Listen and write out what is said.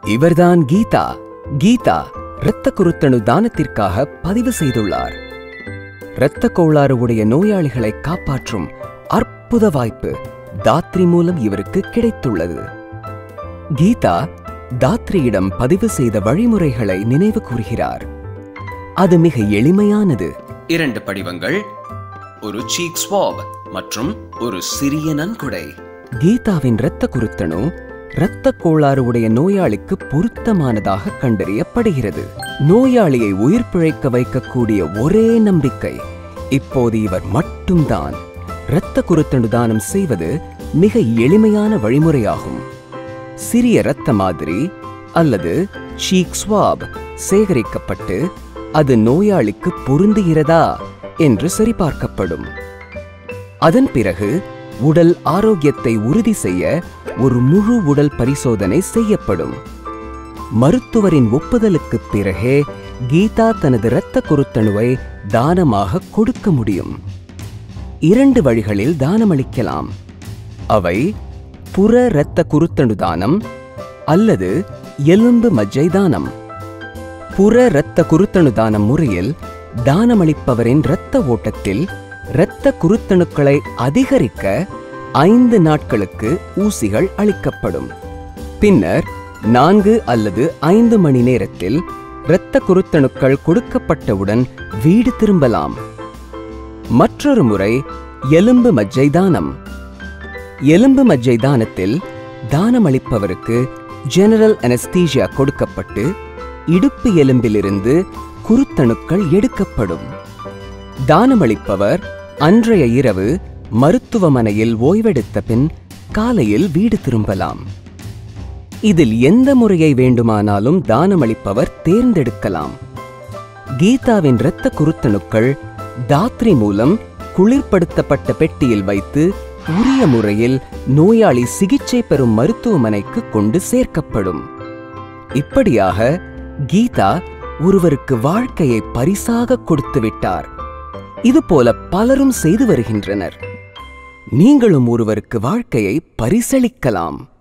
இவர்தான் கீதா கீதா இரத்த குருத்தணு தானத்திற்காக பதிவு செய்துள்ளார் இரத்த கோளாறு உடைய நோயாளிகளை காப்பாற்றும் அற்புத வாய்ப்பு தாத்ரி மூலம் இவருக்கு கிடைத்துள்ளது கீதா தாத்ரியிடம் பதிவு செய்த வழிமுறைகளை நினைவு கூறுகிறார் அது மிக எளிமையானது இரண்டு படிவங்கள் ஒரு சீக் ஸ்வாப் மற்றும் ஒரு சிறிய நன்கொடை கீதாவின் இரத்த குருத்தணு இரத்த கோளாறு உடைய நோயாளிக்கு பொருத்தமானதாக கண்டறியப்படுகிறது நோயாளியை உயிர் பிழைக்க வைக்கக்கூடிய ஒரே நம்பிக்கை இப்போது இவர் மட்டும்தான் இரத்த குருத்தணு தானம் செய்வது மிக எளிமையான வழிமுறையாகும் சிறிய இரத்த மாதிரி அல்லது சீக் ஸ்வாப் சேகரிக்கப்பட்டு அது நோயாளிக்கு பொருந்துகிறதா என்று சரிபார்க்கப்படும் அதன் பிறகு உடல் ஆரோக்கியத்தை உறுதி செய்ய ஒரு முழு உடல் பரிசோதனை செய்யப்படும் மருத்துவரின் ஒப்புதலுக்குப் பிறகே கீதா தனது இரத்த குருத்தணுவை தானமாக கொடுக்க முடியும் இரண்டு வழிகளில் தானமளிக்கலாம் அவை புற இரத்த குருத்தணு தானம் அல்லது எலும்பு மஜ்ஜை தானம் புற இரத்த குருத்தணு தானம் முறையில் தானமளிப்பவரின் இரத்த ஓட்டத்தில் இரத்த குருத்தணுக்களை அதிகரிக்க ஐந்து நாட்களுக்கு ஊசிகள் அளிக்கப்படும் பின்னர் நான்கு அல்லது ஐந்து மணி நேரத்தில் இரத்த குருத்தணுக்கள் கொடுக்கப்பட்டவுடன் வீடு திரும்பலாம் மற்றொரு முறை எலும்பு மஜ்ஜை தானம் எலும்பு மஜ்ஜை தானத்தில் தானமளிப்பவருக்கு ஜெனரல் அனஸ்தீசியா கொடுக்கப்பட்டு இடுப்பு எலும்பிலிருந்து குருத்தணுக்கள் எடுக்கப்படும் தானமளிப்பவர் அன்றைய இரவு மருத்துவமனையில் ஓய்வெடுத்த பின் காலையில் வீடு திரும்பலாம் இதில் எந்த முறையை வேண்டுமானாலும் தானமளிப்பவர் தேர்ந்தெடுக்கலாம் கீதாவின் இரத்த குருத்தணுக்கள் தாத்ரி மூலம் குளிர்படுத்தப்பட்ட பெட்டியில் வைத்து உரிய முறையில் நோயாளி சிகிச்சை பெறும் மருத்துவமனைக்கு கொண்டு சேர்க்கப்படும் இப்படியாக கீதா ஒருவருக்கு வாழ்க்கையை பரிசாக கொடுத்து விட்டார் இதுபோல பலரும் செய்து வருகின்றனர் நீங்களும் ஒருவருக்கு வாழ்க்கையை பரிசளிக்கலாம்